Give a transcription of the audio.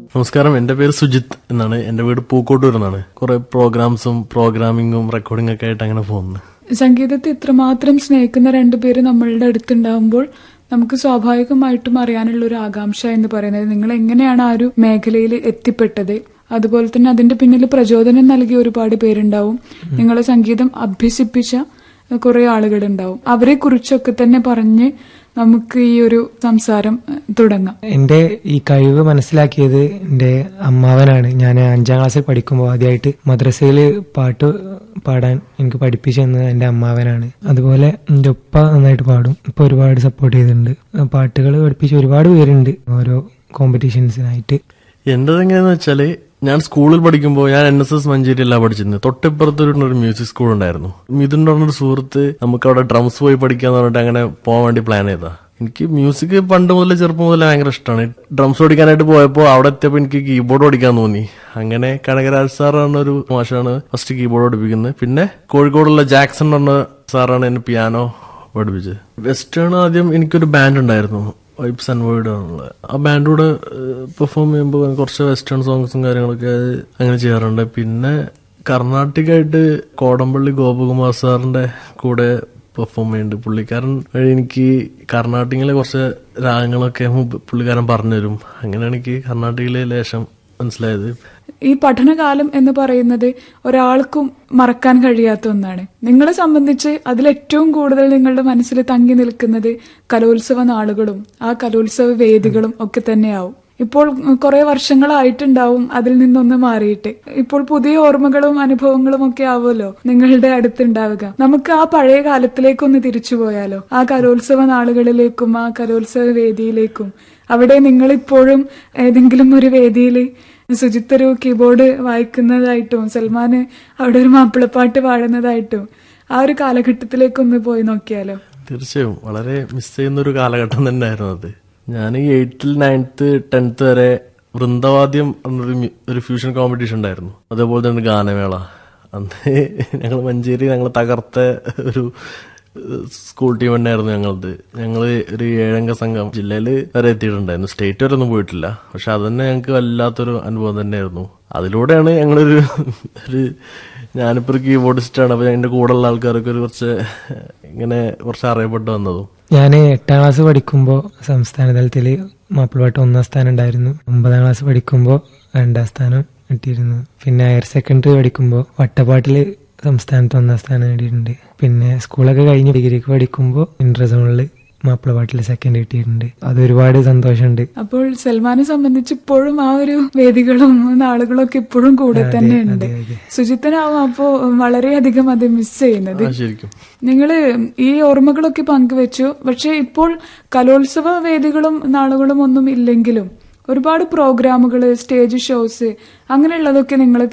നമസ്കാരം എന്റെ പേര് സുജിത്ത് എന്നാണ് എന്റെ വീട് പൂക്കോട്ടൂർ എന്നാണ് കുറെ പ്രോഗ്രാംസും പ്രോഗ്രാമിങ്ങും റെക്കോർഡിംഗ് ഒക്കെ ആയിട്ട് അങ്ങനെ പോകുന്നു സംഗീതത്തെ ഇത്രമാത്രം സ്നേഹിക്കുന്ന രണ്ടുപേര് നമ്മളുടെ അടുത്തുണ്ടാവുമ്പോൾ നമുക്ക് സ്വാഭാവികമായിട്ടും അറിയാനുള്ള ഒരു ആകാംക്ഷ എന്ന് പറയുന്നത് നിങ്ങൾ എങ്ങനെയാണ് ആ ഒരു മേഖലയിൽ എത്തിപ്പെട്ടത് അതുപോലെ തന്നെ അതിന്റെ പിന്നിൽ പ്രചോദനം നൽകിയ ഒരുപാട് പേരുണ്ടാവും നിങ്ങളെ സംഗീതം അഭ്യസിപ്പിച്ച കുറെ ആളുകളുണ്ടാവും അവരെ കുറിച്ചൊക്കെ തന്നെ പറഞ്ഞ് നമുക്ക് ഈ ഒരു സംസാരം ഏഹ്, തുടങ്ങാം എന്റെ ഈ കഴിവ് മനസ്സിലാക്കിയത് എന്റെ അമ്മാവനാണ് ഞാൻ അഞ്ചാം ക്ലാസ്സിൽ പഠിക്കുമ്പോൾ ആദ്യമായിട്ട് മദ്രസയിൽ പാട്ട് പാടാൻ എനിക്ക് പഠിപ്പിച്ചു തന്നത് എന്റെ അമ്മാവനാണ് അതുപോലെ എന്റെ ഉപ്പ നന്നായിട്ട് പാടും ഇപ്പൊ ഒരുപാട് സപ്പോർട്ട് ചെയ്തിട്ടുണ്ട് പാട്ടുകൾ പഠിപ്പിച്ച ഒരുപാട് പേരുണ്ട് ഓരോ കോമ്പറ്റീഷൻസിനായിട്ട് എന്റേത് എങ്ങനെയാന്ന് വെച്ചാല് ഞാൻ സ്കൂളിൽ പഠിക്കുമ്പോൾ ഞാൻ എൻ എസ് എസ് മഞ്ചേരിയല്ല പഠിച്ചിരുന്നത് തൊട്ടിപ്പുറത്ത് ഒരു ഒരു മ്യൂസിക് സ്കൂൾ ഉണ്ടായിരുന്നു മിഥുന്റെ പറഞ്ഞൊരു സുഹൃത്ത് നമുക്ക് അവിടെ ഡ്രംസ് പോയി പഠിക്കാന്ന് പറഞ്ഞിട്ട് അങ്ങനെ പോകാൻ വേണ്ടി പ്ലാൻ ചെയ്താ എനിക്ക് മ്യൂസിക് പണ്ട് മുതലേ ചെറുപ്പം മുതലേ ഭയങ്കര ഇഷ്ടമാണ് ഡ്രംസ് പഠിക്കാനായിട്ട് പോയപ്പോൾ അവിടെ എത്തിയപ്പോൾ എനിക്ക് കീബോർഡ് പഠിക്കാൻ തോന്നി അങ്ങനെ കനകരാജ് സാർ ഒരു മാഷാണ് ഫസ്റ്റ് കീബോർഡ് പഠിപ്പിക്കുന്നത് പിന്നെ കോഴിക്കോടുള്ള ജാക്സൺ പറഞ്ഞ സാറാണ് എന്നെ പിയാനോ പഠിപ്പിച്ചത് വെസ്റ്റേൺ ആദ്യം എനിക്കൊരു ബാൻഡ് ഉണ്ടായിരുന്നു വൈബ്സ് ആൻഡ് വേർഡ് ആണുള്ളത് ആ ബാൻഡൂടെ പെർഫോം ചെയ്യുമ്പോൾ കുറച്ച് വെസ്റ്റേൺ സോങ്സും കാര്യങ്ങളൊക്കെ അങ്ങനെ ചെയ്യാറുണ്ട് പിന്നെ കർണാട്ടിക്കായിട്ട് കോടമ്പള്ളി ഗോപകുമാർ സാറിന്റെ കൂടെ പെർഫോം ചെയ്യുന്നുണ്ട് പുള്ളിക്കാരൻ വഴി എനിക്ക് കർണാട്ടിക്കിലെ കുറച്ച് രാഗങ്ങളൊക്കെ മുമ്പ് പുള്ളിക്കാരൻ പറഞ്ഞുതരും അങ്ങനെയാണ് എനിക്ക് കർണാട്ടിക്കിലെ ലേശം മനസ്സിലായത് ഈ പഠനകാലം എന്ന് പറയുന്നത് ഒരാൾക്കും മറക്കാൻ കഴിയാത്ത ഒന്നാണ് നിങ്ങളെ സംബന്ധിച്ച് അതിലേറ്റവും കൂടുതൽ നിങ്ങളുടെ മനസ്സിൽ തങ്ങി നിൽക്കുന്നത് കലോത്സവ നാളുകളും ആ കലോത്സവ വേദികളും ഒക്കെ തന്നെയാവും ഇപ്പോൾ കുറെ വർഷങ്ങളായിട്ടുണ്ടാവും അതിൽ നിന്നൊന്ന് മാറിയിട്ട് ഇപ്പോൾ പുതിയ ഓർമ്മകളും അനുഭവങ്ങളും ഒക്കെ ആവുമല്ലോ നിങ്ങളുടെ അടുത്തുണ്ടാവുക നമുക്ക് ആ പഴയ കാലത്തിലേക്കൊന്ന് തിരിച്ചു പോയാലോ ആ കലോത്സവ നാളുകളിലേക്കും ആ കലോത്സവ വേദിയിലേക്കും അവിടെ നിങ്ങളിപ്പോഴും ഏതെങ്കിലും ഒരു വേദിയിൽ സുജിത്ത് ഒരു കീബോർഡ് വായിക്കുന്നതായിട്ടും സൽമാന് അവിടെ ഒരു മാപ്പിളപ്പാട്ട് പാടുന്നതായിട്ടും ആ ഒരു കാലഘട്ടത്തിലേക്കൊന്ന് പോയി നോക്കിയാലോ തീർച്ചയായും വളരെ മിസ് ചെയ്യുന്ന ഒരു കാലഘട്ടം തന്നെയായിരുന്നു അത് ഞാൻ ഈ എയ്ത്തിൽ നയൻത്ത് ടെൻത്ത് വരെ വൃന്ദവാദ്യം എന്നൊരു മ്യൂ- ഒരു ഫ്യൂഷൻ കോമ്പറ്റീഷൻ ഉണ്ടായിരുന്നു അതേപോലെ തന്നെ ഗാനമേള അന്ന് ഞങ്ങൾ മഞ്ചേരി ഞങ്ങൾ തകർത്ത ഒരു ഏഹ്, സ്കൂൾ ടീം തന്നെയായിരുന്നു ഞങ്ങളത് ഞങ്ങൾ ഒരു ഏഴംഗ സംഘം ജില്ലയിൽ വരെ എത്തിയിട്ടുണ്ടായിരുന്നു സ്റ്റേറ്റ് വരെ ഒന്നും പോയിട്ടില്ല പക്ഷെ അത് തന്നെ ഞങ്ങൾക്ക് വല്ലാത്തൊരു അനുഭവം തന്നെയായിരുന്നു അതിലൂടെയാണ് ഞങ്ങളൊരു ഒരു ഞാനിപ്പോ ഒരു കീബോർഡിസ്റ്റാണ് അപ്പൊ എന്റെ കൂടെയുള്ള ആൾക്കാരൊക്കെ ഒരു കുറച്ച് ഇങ്ങനെ കുറച്ച് അറിയപ്പെട്ട് വന്നതും ഞാൻ എട്ടാം ക്ലാസ് പഠിക്കുമ്പോൾ സംസ്ഥാന തലത്തിൽ മാപ്പിളപ്പാട്ട് ഒന്നാം സ്ഥാനം ഉണ്ടായിരുന്നു ഒമ്പതാം ക്ലാസ് പഠിക്കുമ്പോൾ രണ്ടാം സ്ഥാനം കിട്ടിയിരുന്നു പിന്നെ ഹയർ സെക്കൻഡറി പഠിക്കുമ്പോൾ വട്ടപ്പാട്ടില് സംസ്ഥാനത്ത് ഒന്നാം സ്ഥാനം നേടിയിട്ടുണ്ട് പിന്നെ സ്കൂളൊക്കെ കഴിഞ്ഞ് ഡിഗ്രിക്ക് പഠിക്കുമ്പോൾ ഇന്റർ സോണിൽ മാപ്പിളപ്പാട്ടിൽ സെക്കൻഡ് കിട്ടിയിട്ടുണ്ട് അത് ഒരുപാട് സന്തോഷമുണ്ട് അപ്പോൾ സൽമാനെ സംബന്ധിച്ച് ഇപ്പോഴും ആ ഒരു വേദികളും നാളുകളും ഒക്കെ ഇപ്പോഴും കൂടെ തന്നെ ഉണ്ട് അതെ, അതെ. സുജിത്തനാവും അപ്പോ വളരെയധികം അത് മിസ് ചെയ്യുന്നത് ആ ശരിക്കും നിങ്ങള് ഈ ഓർമ്മകളൊക്കെ പങ്കുവെച്ചു പക്ഷെ ഇപ്പോൾ കലോത്സവ വേദികളും നാളുകളും ഒന്നും ഇല്ലെങ്കിലും ഒരുപാട് പ്രോഗ്രാമുകൾ സ്റ്റേജ് ഷോസ് അങ്ങനെയുള്ളതൊക്കെ നിങ്ങൾ